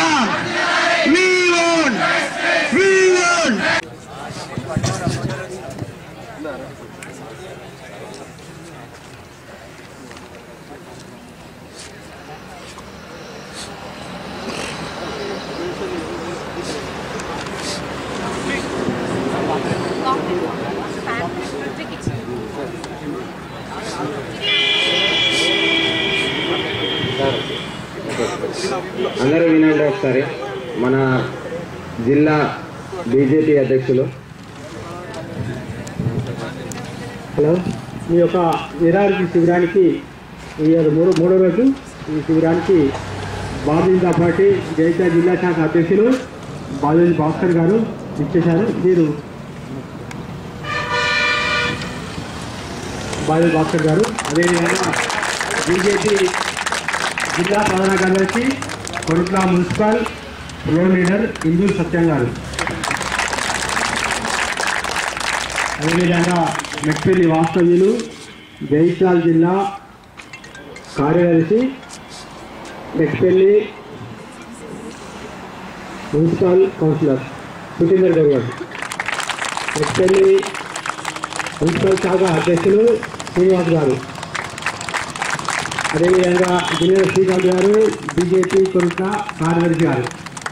Sriram We won! We won! అందరూ వినండి ఒకసారి మన జిల్లా బీజేపీ అధ్యక్షులు హలో ఈ యొక్క నిరాహార శిబిరానికి ఈ యొక్క మూడో మూడో రోజు ఈ శిబిరానికి భారతీయ జనతా పార్టీ జైత్యాల జిల్లా శాఖ అధ్యక్షులు బాలాజీ భాస్కర్ గారు ఇచ్చేశారు మీరు బాలాజీ భాస్కర్ గారు అదేవిధంగా బీజేపీ జిల్లా ప్రధాన కార్యదర్శి Korutla municipal floor leader Induru Satyam garu అదేవిధంగా మెట్పల్లి వాస్తవ్యులు జైత్యాల జిల్లా కార్యదర్శి Metpally municipal councillor Sukhender Goud garu Metpally municipal శాఖ అధ్యక్షులు శ్రీనివాస్ గారు అదేవిధంగా గిన్నెల శ్రీకాంత్ గారు బీజేపీ కొరుట కార్యదర్శి గారు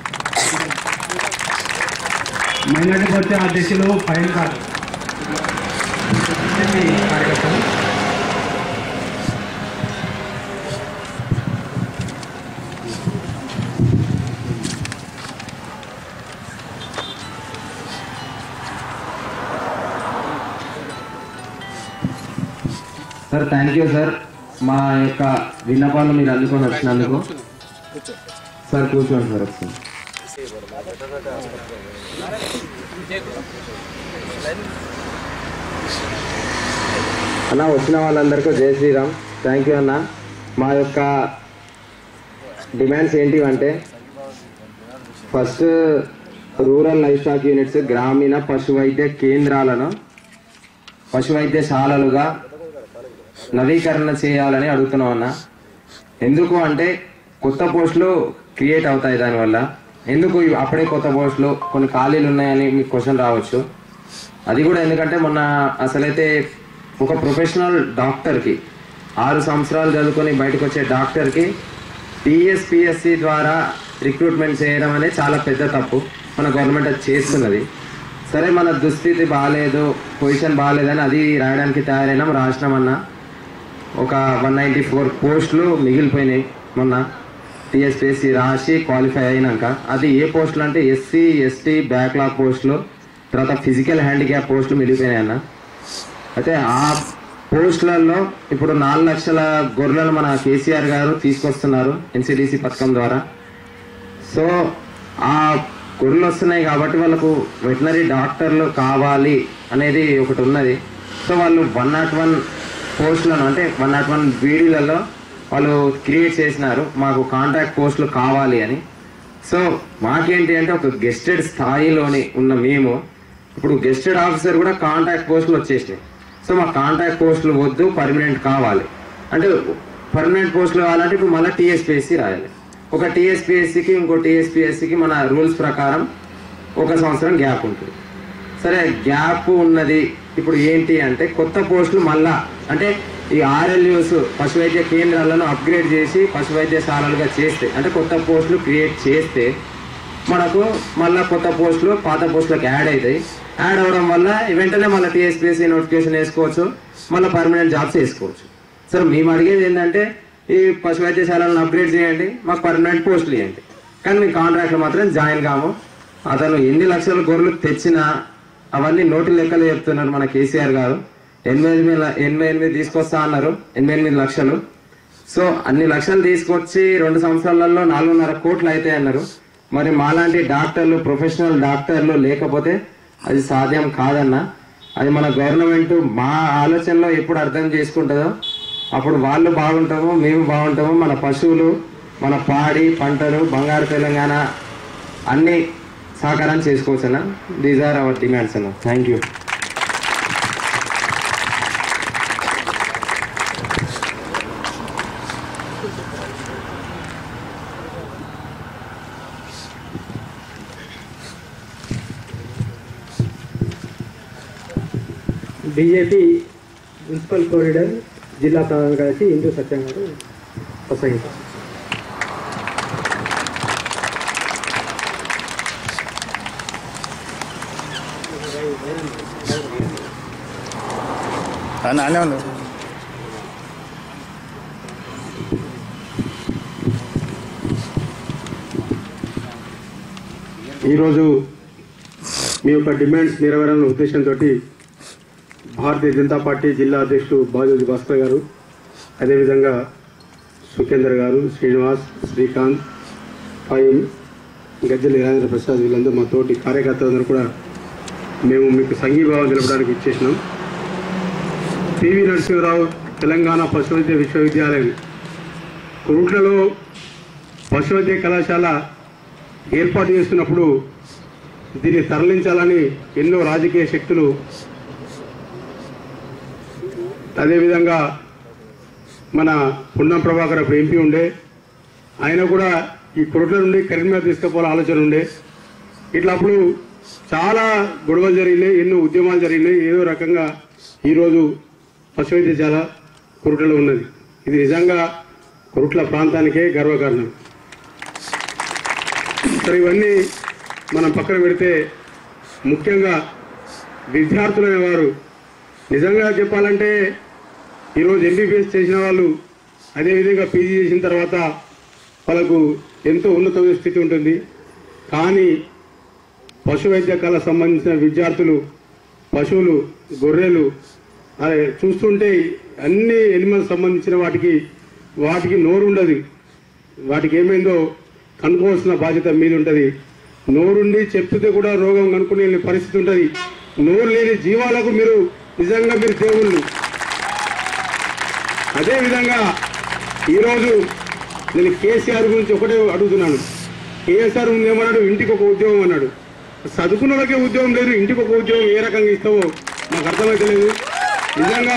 మైనార్టీ మోర్చా అధ్యక్షులు ఫైన్ గారు బీజేపీ కార్యకర్తలు సార్ థ్యాంక్ యూ సార్ మా యొక్క విన్నపాలు మీరు అందుకొని వచ్చినందుకు సార్ కూర్చోండి సార్ ఒకసారి అన్న వచ్చిన వాళ్ళందరికీ జై శ్రీరామ్ థ్యాంక్ యూ అన్న మా యొక్క డిమాండ్స్ ఏంటి అంటే first rural livestock units గ్రామీణ పశు వైద్య కేంద్రాలను పశు వైద్యశాలలుగా నవీకరణ చేయాలని అడుగుతున్నాం అన్న ఎందుకు అంటే కొత్త పోస్టులు క్రియేట్ అవుతాయి దానివల్ల ఎందుకు ఇవి అప్పుడే కొత్త పోస్టులు కొన్ని ఖాళీలు ఉన్నాయని మీకు క్వశ్చన్ రావచ్చు అది కూడా ఎందుకంటే మొన్న అసలైతే ఒక ప్రొఫెషనల్ డాక్టర్కి ఆరు సంవత్సరాలు చదువుకొని బయటకు వచ్చే డాక్టర్కి టీఎస్పిఎస్సి ద్వారా రిక్రూట్మెంట్ చేయడం అనేది చాలా పెద్ద తప్పు మన గవర్నమెంట్ అది చేస్తున్నది సరే మన దుస్థితి బాగాలేదు పొజిషన్ బాగాలేదని అది రాయడానికి తయారైనాం రాసినామన్నా ఒక వన్ నైంటీ ఫోర్ పోస్టులు మిగిలిపోయినాయి మొన్న టీఎస్పీఎస్సీ రాసి క్వాలిఫై అయినాక అది ఏ పోస్టులు అంటే ఎస్సీ ఎస్టీ బ్యాక్లాగ్ పోస్టులు తర్వాత ఫిజికల్ హ్యాండిక్యాప్ పోస్టులు మిగిలిపోయినాయి అన్న అయితే ఆ పోస్టులలో ఇప్పుడు నాలుగు లక్షల గొర్రెలను మన కేసీఆర్ గారు తీసుకొస్తున్నారు ఎన్సిడిసి పథకం ద్వారా సో ఆ గొర్రెలు వస్తున్నాయి కాబట్టి వాళ్ళకు వెటనరీ డాక్టర్లు కావాలి అనేది ఒకటి ఉన్నది సో వాళ్ళు వన్ నాట్ వన్ పోస్టులను అంటే వన్ నాట్ వన్ బీడీలలో వాళ్ళు క్రియేట్ చేసినారు మాకు కాంట్రాక్ట్ పోస్టులు కావాలి అని సో మాకేంటి అంటే ఒక గెస్టెడ్ స్థాయిలోని ఉన్న మేము ఇప్పుడు గెస్టెడ్ ఆఫీసర్ కూడా కాంట్రాక్ట్ పోస్టులు వచ్చేసాయి సో మా కాంట్రాక్ట్ పోస్టులు వద్దు పర్మనెంట్ కావాలి అంటే పర్మనెంట్ పోస్టులు కావాలంటే ఇప్పుడు మళ్ళీ టీఎస్పీఎస్సీ రాయాలి ఒక టీఎస్పీఎస్సీకి ఇంకో టీఎస్పీఎస్సీకి మన రూల్స్ ప్రకారం ఒక సంవత్సరం గ్యాప్ ఉంటుంది సరే గ్యాప్ ఉన్నది ఇప్పుడు ఏంటి అంటే కొత్త పోస్టులు మళ్ళా అంటే ఈ ఆర్ఎల్యూస్ పశు వైద్య కేంద్రాలను అప్గ్రేడ్ చేసి పశు వైద్యశాలలుగా చేస్తే అంటే కొత్త పోస్టులు క్రియేట్ చేస్తే మనకు మళ్ళీ కొత్త పోస్టులు పాత పోస్టులకు యాడ్ అవుతాయి యాడ్ అవడం వల్ల వెంటనే మళ్ళీ టీఎస్పీఎస్సీ నోటిఫికేషన్ వేసుకోవచ్చు మళ్ళీ పర్మనెంట్ జాబ్స్ వేసుకోవచ్చు సార్ మేము అడిగేది ఏంటంటే ఈ పశు వైద్యశాలను అప్గ్రేడ్ చేయండి మాకు పర్మనెంట్ పోస్టులు ఇవ్వండి కానీ మీ కాంట్రాక్ట్లో మాత్రం జాయిన్ కాము అతను ఎన్ని లక్షల గొర్రెలు తెచ్చినా అవన్నీ నోటి లెక్కలు చెప్తున్నారు మన కేసీఆర్ గారు ఎనభై ఎనిమిది ల- ఎనభై ఎనిమిది తీసుకొస్తా అన్నారు ఎనభై ఎనిమిది లక్షలు సో అన్ని లక్షలు తీసుకొచ్చి రెండు సంవత్సరాలలో నాలుగున్నర కోట్లు అవుతాయి అన్నారు మరి మాలాంటి డాక్టర్లు ప్రొఫెషనల్ డాక్టర్లు లేకపోతే అది సాధ్యం కాదన్న అది మన గవర్నమెంట్ మా ఆలోచనలో ఎప్పుడు అర్థం చేసుకుంటుందో అప్పుడు వాళ్ళు బాగుంటాము మేము బాగుంటాము మన పశువులు మన పాడి పంటలు బంగారు తెలంగాణ అన్ని సహకారం చేసుకోవచ్చు అన్న దీస్ ఆర్ అవర్ డిమాండ్స్ అన్న థ్యాంక్ యూ బీజేపీ మున్సిపల్ కోరిడర్ జిల్లా ప్రధాన కలిసి ఇందు సత్యం గారు ప్రసంగిస్తారు నానే ఉంది ఈరోజు మీ యొక్క డిమాండ్స్ నెరవేరాలనే ఉద్దేశంతో భారతీయ జనతా పార్టీ జిల్లా అధ్యక్షుడు బాజోజీ భాస్కర్ గారు అదేవిధంగా సుఖేందర్ గారు శ్రీనివాస్ శ్రీకాంత్ ఫైమ్ గజ్జల వీరేంద్ర ప్రసాద్ వీళ్ళందరూ మా తోటి కార్యకర్తలందరూ కూడా మేము మీకు సంఘీభావం తెలపడానికి ఇచ్చేసినాం పివి నరసింహరావు తెలంగాణ పశువైద్య విశ్వవిద్యాలయం కురుట్లలో పశువైద్య కళాశాల ఏర్పాటు చేస్తున్నప్పుడు దీన్ని తరలించాలని ఎన్నో రాజకీయ శక్తులు అదేవిధంగా మన పున్నం ప్రభాకర్ అప్పుడు ఎంపీ ఉండే ఆయన కూడా ఈ కొరట్ల నుండి కరీంనగర్ తీసుకుపోవాల ఆలోచన ఉండే ఇట్లా అప్పుడు చాలా గొడవలు జరిగినాయి ఎన్నో ఉద్యమాలు జరిగినాయి ఏదో రకంగా ఈరోజు పశు వైద్యశాల కొరుట్లలో ఉన్నది ఇది నిజంగా కొరుట్ల ప్రాంతానికే గర్వకారణం సరే ఇవన్నీ మనం పక్కన పెడితే ముఖ్యంగా విద్యార్థులు అనేవారు నిజంగా చెప్పాలంటే ఈరోజు ఎంబీబీఎస్ చేసిన వాళ్ళు అదేవిధంగా పీజీ చేసిన తర్వాత వాళ్ళకు ఎంతో ఉన్నతమైన స్థితి ఉంటుంది కానీ పశు వైద్య కళ సంబంధించిన విద్యార్థులు పశువులు గొర్రెలు అదే చూస్తుంటే అన్ని ఎనిమల్స్ సంబంధించిన వాటికి వాటికి నోరు ఉండదు వాటికి ఏమైందో కనుక్కోవాల్సిన బాధ్యత మీద ఉంటుంది నోరుండి చెప్తే కూడా రోగం కనుక్కునే పరిస్థితి ఉంటుంది నోరు లేని జీవాలకు మీరు నిజంగా మీరు దేవుళ్ళు అదేవిధంగా ఈరోజు నేను కేసీఆర్ గురించి ఒకటే అడుగుతున్నాను కేసీఆర్ ముందు ఏమన్నాడు ఇంటికి ఒక ఉద్యోగం అన్నాడు చదువుకున్న వాళ్ళకే ఉద్యోగం లేదు ఇంటికి ఒక ఉద్యోగం ఏ రకంగా ఇస్తావో నాకు అర్థమైతే లేదు నిజంగా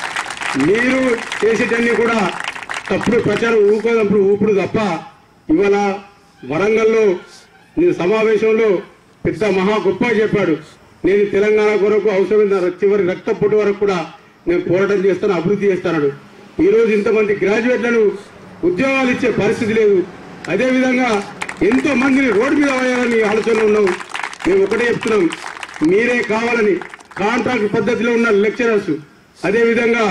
మీరు చేసేటన్నీ కూడా తప్పుడు ప్రచారం ఊకోదప్పుడు ఊపుడు తప్ప ఇవాళ వరంగల్లో నేను సమావేశంలో పెద్ద మహా గొప్ప చెప్పాడు నేను తెలంగాణ కొరకు అవసరమైన చివరి రక్త పొట్టు వరకు కూడా నేను పోరాటం చేస్తాను అభివృద్ధి చేస్తాను ఈ రోజు ఇంతమంది గ్రాడ్యుయేట్లను ఉద్యోగాలు ఇచ్చే పరిస్థితి లేదు అదేవిధంగా ఎంతో మందిని రోడ్డు మీద వేయాలని ఆలోచనలో ఉన్నావు మేము ఒకటే చెప్తున్నాం మీరే కావాలని కాంట్రాక్ట్ పద్ధతిలో ఉన్న లెక్చరర్స్ అదేవిధంగా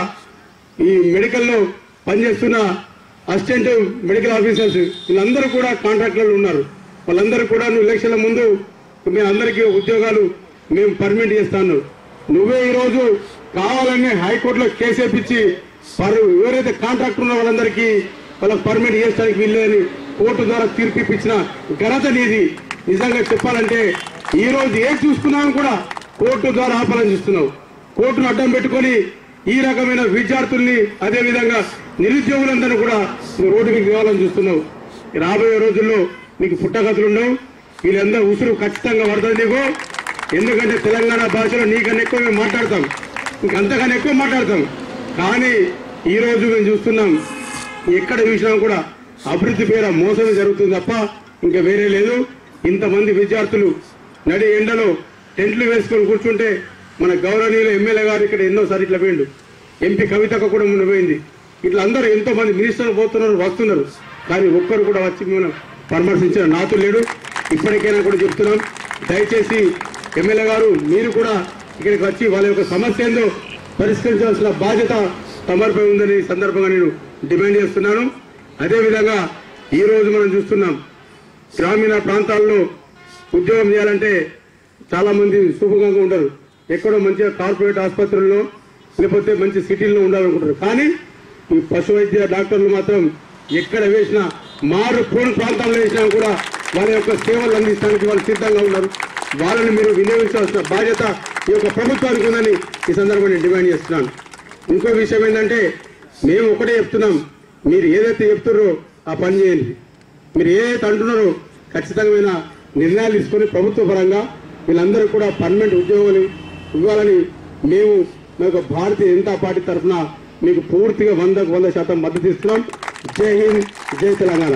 ఈ మెడికల్లో పనిచేస్తున్న అసిస్టెంట్ మెడికల్ ఆఫీసర్స్ వీళ్ళందరూ కూడా కాంట్రాక్టర్లు ఉన్నారు వాళ్ళందరూ కూడా నువ్వు ఎలక్షన్ల ముందు మీ అందరికీ ఉద్యోగాలు మేము పర్మిట్ చేస్తాను నువ్వే ఈరోజు కావాలని హైకోర్టులో కేసు వేపించి పరు ఎవరైతే కాంట్రాక్టర్ ఉన్న వాళ్ళందరికీ వాళ్ళకి పర్మిట్ చేసడానికి వీల్లేదని కోర్టు ద్వారా తీర్పు ఇప్పించిన ఘనత నీది నిజంగా చెప్పాలంటే ఈ రోజు ఏం చూసుకున్నాను కూడా కోర్టు ద్వారా ఆపాలని చూస్తున్నావు కోర్టును అడ్డం పెట్టుకొని ఈ రకమైన విద్యార్థుల్ని అదే విధంగా నిరుద్యోగులందరూ కూడా నువ్వు రోడ్డు మీద తేవాలని చూస్తున్నావు రాబోయే రోజుల్లో నీకు పుట్టగతులు ఉండవు వీళ్ళందరూ ఉసురు ఖచ్చితంగా పడుతుంది నీకు ఎందుకంటే తెలంగాణ భాషలో నీకన్నా ఎక్కువ మేము మాట్లాడతాం ఇంకంతకన్నా ఎక్కువ మాట్లాడతాం కానీ ఈ రోజు మేము చూస్తున్నాం ఎక్కడ చూసినా కూడా అభివృద్ధి పేర మోసమే జరుగుతుంది తప్ప ఇంకా వేరే లేదు ఇంతమంది విద్యార్థులు నడి ఎండలో టెంట్లు వేసుకొని కూర్చుంటే మన గౌరవనీయులు ఎమ్మెల్యే గారు ఇక్కడ ఎన్నోసారి ఇట్లా పోయిండు ఎంపీ కవితకు కూడా మొన్న పోయింది ఇట్లా అందరూ ఎంతో మంది మినిస్టర్లు పోతున్నారు వస్తున్నారు కానీ ఒక్కరు కూడా వచ్చి మనం పరామర్శించిన నాతు లేడు ఇప్పటికైనా కూడా చెప్తున్నాం దయచేసి ఎమ్మెల్యే గారు మీరు కూడా ఇక్కడికి వచ్చి వాళ్ళ యొక్క సమస్య ఏందో పరిష్కరించాల్సిన బాధ్యత తమరిపై ఉందని ఈ సందర్భంగా నేను డిమాండ్ చేస్తున్నాను అదేవిధంగా ఈ రోజు మనం చూస్తున్నాం గ్రామీణ ప్రాంతాల్లో ఉద్యోగం చేయాలంటే చాలా మంది సుఖంగా ఉండరు ఎక్కడో మంచిగా కార్పొరేట్ ఆసుపత్రుల్లో లేకపోతే మంచి సిటీల్లో ఉండాలనుకుంటారు కానీ ఈ పశు వైద్య డాక్టర్లు మాత్రం ఎక్కడ వేసినా మారు కోని ప్రాంతాల్లో వేసినా కూడా వాళ్ళ యొక్క సేవలు అందించడానికి వాళ్ళు సిద్ధంగా ఉన్నారు వాళ్ళని మీరు వినియోగించాల్సిన బాధ్యత ఈ యొక్క ప్రభుత్వానికి ఉందని ఈ సందర్భంగా నేను డిమాండ్ చేస్తున్నాను ఇంకో విషయం ఏంటంటే మేము ఒకటే చెప్తున్నాం మీరు ఏదైతే చెప్తున్నారో ఆ పని చేయండి మీరు ఏదైతే అంటున్నారో ఖచ్చితమైన నిర్ణయాలు తీసుకొని ప్రభుత్వ పరంగా వీళ్ళందరూ కూడా పర్మనెంట్ ఉద్యోగాలు ఇవ్వాలని మేము మా యొక్క భారతీయ జనతా పార్టీ తరఫున మీకు పూర్తిగా వందకు వంద శాతం మద్దతు ఇస్తున్నాం జై హింద్ జై తెలంగాణ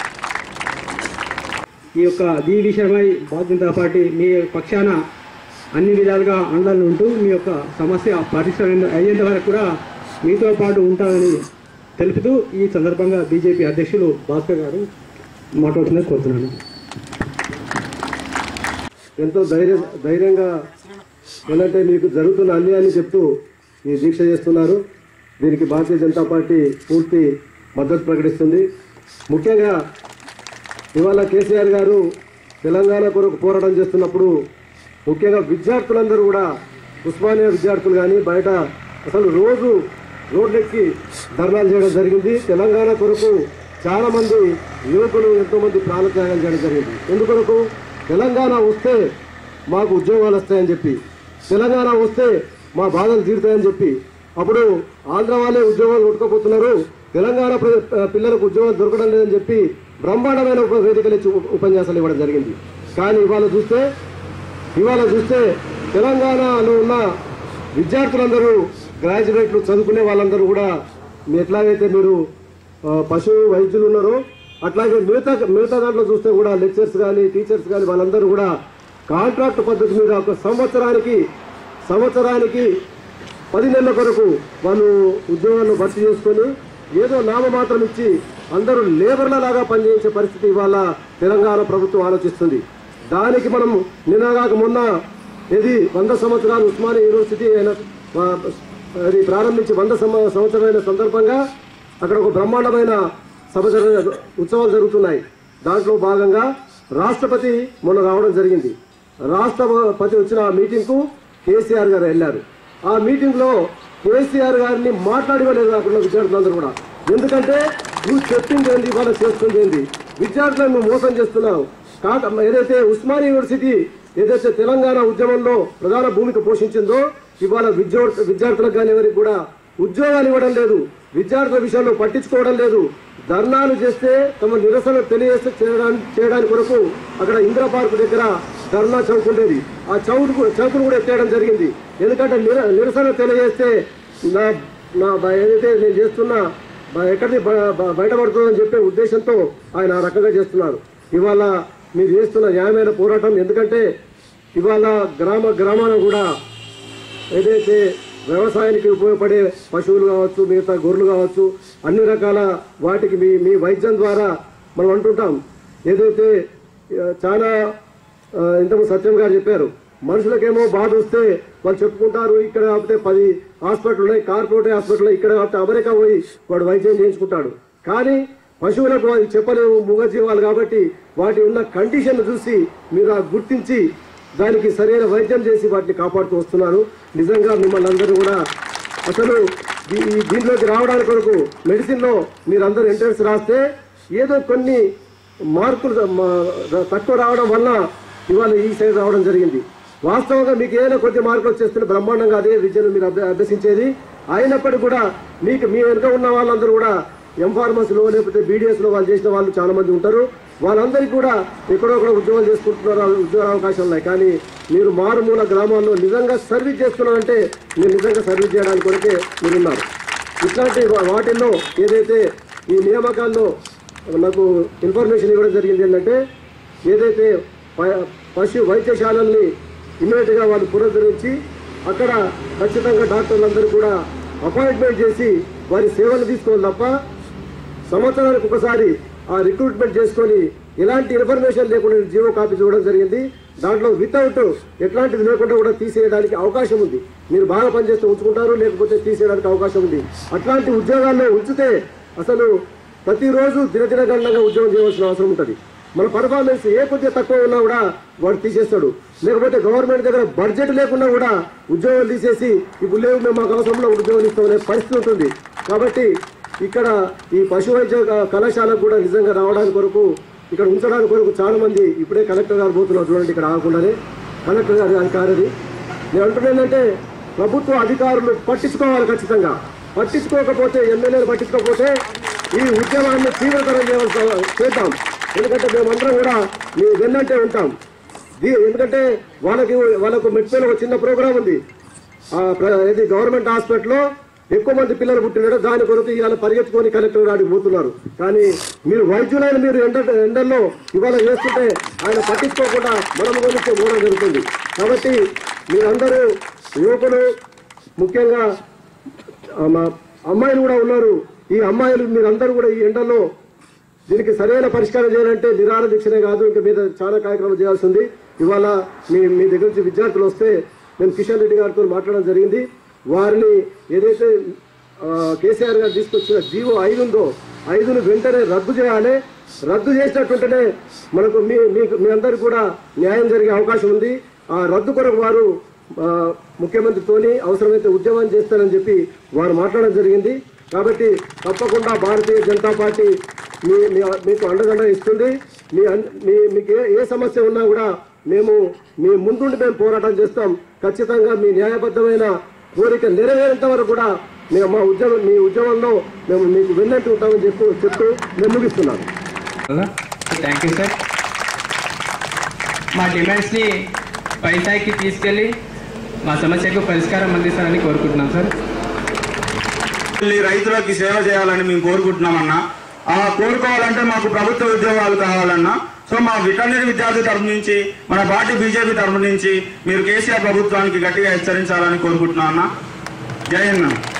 ఈ యొక్క ఈ విషయమై భారతీయ జనతా పార్టీ మీ పక్షాన అన్ని విధాలుగా అండలు ఉంటూ మీ యొక్క సమస్య పరిష్కారం అయ్యేంత వరకు కూడా మీతో పాటు ఉంటానని తెలుపుతూ ఈ సందర్భంగా బీజేపీ అధ్యక్షులు భాస్కర్ గారు మాట్లాడుతుందని కోరుతున్నాను ఎంతో ధైర్య ధైర్యంగా ఏంటంటే మీకు జరుగుతున్న అన్యాయాన్ని చెప్తూ ఈ దీక్ష చేస్తున్నారు దీనికి భారతీయ జనతా పార్టీ పూర్తి మద్దతు ప్రకటిస్తుంది ముఖ్యంగా ఇవాళ కేసీఆర్ గారు తెలంగాణ కొరకు పోరాటం చేస్తున్నప్పుడు ముఖ్యంగా విద్యార్థులందరూ కూడా ఉస్మానియా విద్యార్థులు కానీ బయట అసలు రోజు రోడ్లెక్కి ధర్నాలు చేయడం జరిగింది తెలంగాణ కొరకు చాలా మంది యువకులు ఎంతో మంది ప్రాణత్యాగం చేయడం జరిగింది ఎందుకొరకు తెలంగాణ వస్తే మాకు ఉద్యోగాలు వస్తాయని చెప్పి తెలంగాణ వస్తే మా బాధలు తీరుతాయని చెప్పి అప్పుడు ఆంధ్ర వాళ్ళే ఉద్యోగాలు కొట్టుకోపోతున్నారు తెలంగాణ ప్ర- పిల్లలకు ఉద్యోగాలు దొరకడం లేదని చెప్పి బ్రహ్మాండమైన ఉప వేదికలు ఇచ్చి ఉప- ఉపన్యాసాలు ఇవ్వడం జరిగింది కానీ ఇవాళ చూస్తే ఇవాళ చూస్తే తెలంగాణలో ఉన్న విద్యార్థులందరూ గ్రాడ్యుయేట్లు చదువుకునే వాళ్ళందరూ కూడా మీ ఎట్లాగైతే మీరు ఆ, పశు వైద్యులు ఉన్నారో అట్లాగే మిగతా మిగతా దాంట్లో చూస్తే కూడా లెక్చర్స్ కానీ టీచర్స్ కానీ వాళ్ళందరూ కూడా కాంట్రాక్ట్ పద్ధతి మీద ఒక సంవత్సరానికి సంవత్సరానికి పది నెలల కొరకు వాళ్ళు ఉద్యోగాలను భర్తీ చేసుకొని ఏదో నామమాత్రం ఇచ్చి అందరూ లేబర్ల లాగా పనిచేసే పరిస్థితి ఇవాళ తెలంగాణ ప్రభుత్వం ఆలోచిస్తుంది దానికి మనం నిన్నగాక మొన్న ఇది వంద సంవత్సరాలు ఉస్మానియా యూనివర్సిటీ అయిన ఆ, అది ప్రారంభించి వంద సంవ- సంవత్సరాలైన సందర్భంగా అక్కడ ఒక బ్రహ్మాండమైన సభ జరగ ఉత్సవాలు జరుగుతున్నాయి దాంట్లో భాగంగా రాష్ట్రపతి మొన్న రావడం జరిగింది రాష్ట్రపతి వచ్చిన ఆ మీటింగ్కు కేసీఆర్ గారు వెళ్ళారు ఆ మీటింగ్లో కేసీఆర్ గారిని మాట్లాడలేదు అక్కడ ఉన్న విద్యార్థులందరూ కూడా ఎందుకంటే నువ్వు చెప్పింది ఏంది ఇవాళ చేస్తుంది ఏంది విద్యార్థులను నువ్వు మోసం చేస్తున్నావు కాక ఏదైతే ఉస్మానియా యూనివర్సిటీ ఏదైతే తెలంగాణ ఉద్యమంలో ప్రధాన భూమిక పోషించిందో ఇవాళ విద్యార్థి విద్యార్థులకు కానీ ఎవరికి కూడా ఉద్యోగాలు ఇవ్వడం లేదు విద్యార్థుల విషయంలో పట్టించుకోవడం లేదు ధర్నాలు చేస్తే తమ నిరసన తెలియజేస్తే చేయడానికి చేయడానికి కొరకు అక్కడ ఇందిరా పార్క్ దగ్గర ధర్నా చౌక్ ఉండేది ఆ చౌక్ చౌకును కూడా ఎత్తేయడం జరిగింది ఎందుకంటే నిర- నిరసన తెలియజేస్తే నా నా బ- ఏదైతే నేను చేస్తున్నా బ- ఎక్కడిది బ- బ- బయటపడుతుందని చెప్పే ఉద్దేశంతో ఆయన ఆ రకంగా చేస్తున్నారు ఇవాళ మీరు చేస్తున్న న్యాయమైన పోరాటం ఎందుకంటే ఇవాళ గ్రామ గ్రామాన కూడా ఏదైతే వ్యవసాయానికి ఉపయోగపడే పశువులు కావచ్చు మిగతా గొర్రెలు కావచ్చు అన్ని రకాల వాటికి మీ మీ వైద్యం ద్వారా మనం అంటుంటాం ఏదైతే ఆ, చాలా ఆ, ఇంతకు సత్యం గారు చెప్పారు మనుషులకేమో బాధ వస్తే వాళ్ళు చెప్పుకుంటారు ఇక్కడ కాకపోతే పది హాస్పిటల్ ఉన్నాయి కార్పొరేట్ హాస్పిటల్ ఇక్కడ కాకపోతే అమెరికా పోయి వాడు వైద్యం చేయించుకుంటాడు కానీ పశువులకు అది చెప్పలేవు మూగజీవాలు కాబట్టి వాటి ఉన్న కండిషన్ చూసి మీరు ఆ గుర్తించి దానికి సరైన వైద్యం చేసి వాటిని కాపాడుతూ వస్తున్నారు నిజంగా మిమ్మల్ని అందరూ కూడా అసలు దీ- ఈ దీంట్లోకి రావడానికి కొరకు మెడిసిన్లో మీరందరూ ఎంట్రన్స్ రాస్తే ఏదో కొన్ని మార్కులు మా- తక్కువ రావడం వల్ల ఇవాళ ఈ సైడ్ రావడం జరిగింది వాస్తవంగా మీకు ఏదైనా కొద్ది మార్కులు వచ్చేస్తుంటే బ్రహ్మాండంగా అదే విద్యను మీరు అభ్య- అభ్యసించేది అయినప్పటికీ కూడా మీకు మీ వెనుక ఉన్న వాళ్ళందరూ కూడా ఎం ఫార్మసీలో లేకపోతే బీడీఎస్లో వాళ్ళు చేసిన వాళ్ళు చాలా మంది ఉంటారు వాళ్ళందరికీ కూడా ఎక్కడో కూడా ఉద్యోగాలు చేసుకుంటున్నారు ఉద్యోగ అవకాశాలు ఉన్నాయి కానీ మీరు మారుమూల గ్రామాల్లో నిజంగా సర్వీస్ చేస్తున్నారంటే మీరు నిజంగా సర్వీస్ చేయడానికి కొరకే మీరు ఉన్నారు ఇట్లాంటి వా- వాటిల్లో ఏదైతే ఈ నియామకాల్లో నాకు ఇన్ఫర్మేషన్ ఇవ్వడం జరిగింది ఏంటంటే ఏదైతే ప- పశు వైద్యశాలల్ని ఇమ్మీడియట్గా వాళ్ళు పునరుద్ధరించి అక్కడ ఖచ్చితంగా డాక్టర్లందరూ కూడా అపాయింట్మెంట్ చేసి వారి సేవలు తీసుకోవాలి తప్ప సంవత్సరానికి ఒకసారి ఆ రిక్రూట్మెంట్ చేసుకొని ఎలాంటి ఇన్ఫర్మేషన్ లేకుండా జీవో కాపీ చూడడం జరిగింది దాంట్లో వితౌట్ ఎట్లాంటిది లేకుండా కూడా తీసేయడానికి అవకాశం ఉంది మీరు బాగా పనిచేస్తే ఉంచుకుంటారు లేకపోతే తీసేయడానికి అవకాశం ఉంది అట్లాంటి ఉద్యోగాల్లో ఉంచితే అసలు ప్రతిరోజు దినదిన గంటగా ఉద్యోగం చేయవలసిన అవసరం ఉంటుంది మన పర్ఫార్మెన్స్ ఏ కొద్దిగా తక్కువ ఉన్నా కూడా వాడు తీసేస్తాడు లేకపోతే గవర్నమెంట్ దగ్గర బడ్జెట్ లేకుండా కూడా ఉద్యోగాలు తీసేసి ఇప్పుడు లేవు మేము మాకు అవసరంలో ఉద్యోగాలు ఇస్తామనే పరిస్థితి ఉంటుంది కాబట్టి ఇక్కడ ఈ పశు వైద్య క- కళాశాలకు కూడా నిజంగా రావడానికి కొరకు ఇక్కడ ఉంచడానికి కొరకు చాలా మంది ఇప్పుడే కలెక్టర్ గారు పోతున్నారు చూడండి ఇక్కడ ఆగకుండానే కలెక్టర్ గారి అధికారిది నేను అంటున్నానంటే ప్రభుత్వ అధికారులు పట్టించుకోవాలి ఖచ్చితంగా పట్టించుకోకపోతే ఎమ్మెల్యేలు పట్టించుకోకపోతే ఈ ఉద్యమాన్ని తీవ్రతరం చేయవలసి చేద్దాం ఎందుకంటే మేమందరం కూడా మీ వెన్నంటే ఉంటాం దీ- ఎందుకంటే వాళ్ళకి వాళ్ళకు మెట్పేలో ఒక చిన్న ప్రోగ్రాం ఉంది ఆ ప్ర- ఇది గవర్నమెంట్ హాస్పిటల్లో ఎక్కువ మంది పిల్లలు పుట్టినారు దాని కొరకు ఇవాళ పరిగెత్తుకొని కలెక్టర్ గారికి పోతున్నారు కానీ మీరు వైద్యులైన మీరు ఎండ ఎండల్లో ఇవాళ వేస్తుంటే ఆయన పట్టించుకోకుండా మనం గురించి మూడం జరుగుతుంది కాబట్టి మీరందరూ యువకులు ముఖ్యంగా ఆ, మా అమ్మాయిలు కూడా ఉన్నారు ఈ అమ్మాయిలు మీరందరూ కూడా ఈ ఎండల్లో దీనికి సరైన పరిష్కారం చేయాలంటే నిరాహార దీక్షనే కాదు ఇంకా మీద చాలా కార్యక్రమాలు చేయాల్సి ఉంది ఇవాళ మీ మీ దగ్గర నుంచి విద్యార్థులు వస్తే నేను కిషన్ రెడ్డి గారితో మాట్లాడడం జరిగింది వారిని ఏదైతే ఆ, కేసీఆర్ గారు తీసుకొచ్చిన జీవో ఐదు ఉందో ఐదును వెంటనే రద్దు చేయాలి రద్దు చేసినట్టుంటేనే మనకు మీ మీకు మీ అందరికి కూడా న్యాయం జరిగే అవకాశం ఉంది ఆ రద్దు కొరకు వారు ఆ, ముఖ్యమంత్రితోని అవసరమైతే ఉద్యమం చేస్తారని చెప్పి వారు మాట్లాడడం జరిగింది కాబట్టి తప్పకుండా భారతీయ జనతా పార్టీ మీ మీ- మీకు అండదండ ఇస్తుంది మీ అన్- మీ మీకు ఏ- ఏ సమస్య ఉన్నా కూడా మేము మీ ముందుండి మేము పోరాటం చేస్తాం ఖచ్చితంగా మీ న్యాయబద్ధమైన కోరిక నెరవేరేంత వరకు కూడా మేము మా ఉద్యమం మీ ఉద్యమంలో మేము మీకు వెన్నట్టు ఉంటామని చెప్పు చెప్తూ నేను ముగిస్తున్నాను థ్యాంక్ యూ సార్ మా డిమాండ్స్ని పైసాకి తీసుకెళ్ళి మా సమస్యకు పరిష్కారం అందిస్తారని కోరుకుంటున్నాం సార్ ఈ రైతులకి సేవ చేయాలని మేము కోరుకుంటున్నామన్నా ఆ కోరుకోవాలంటే మాకు ప్రభుత్వ ఉద్యోగాలు కావాలన్నా సో మా విటర్నరీ విద్యార్థి తరఫు నుంచి మన పార్టీ బీజేపీ తరఫు నుంచి మీరు కేసీఆర్ ప్రభుత్వానికి గట్టిగా హెచ్చరించాలని కోరుకుంటున్నాం అన్న జై హింద్ అన్న.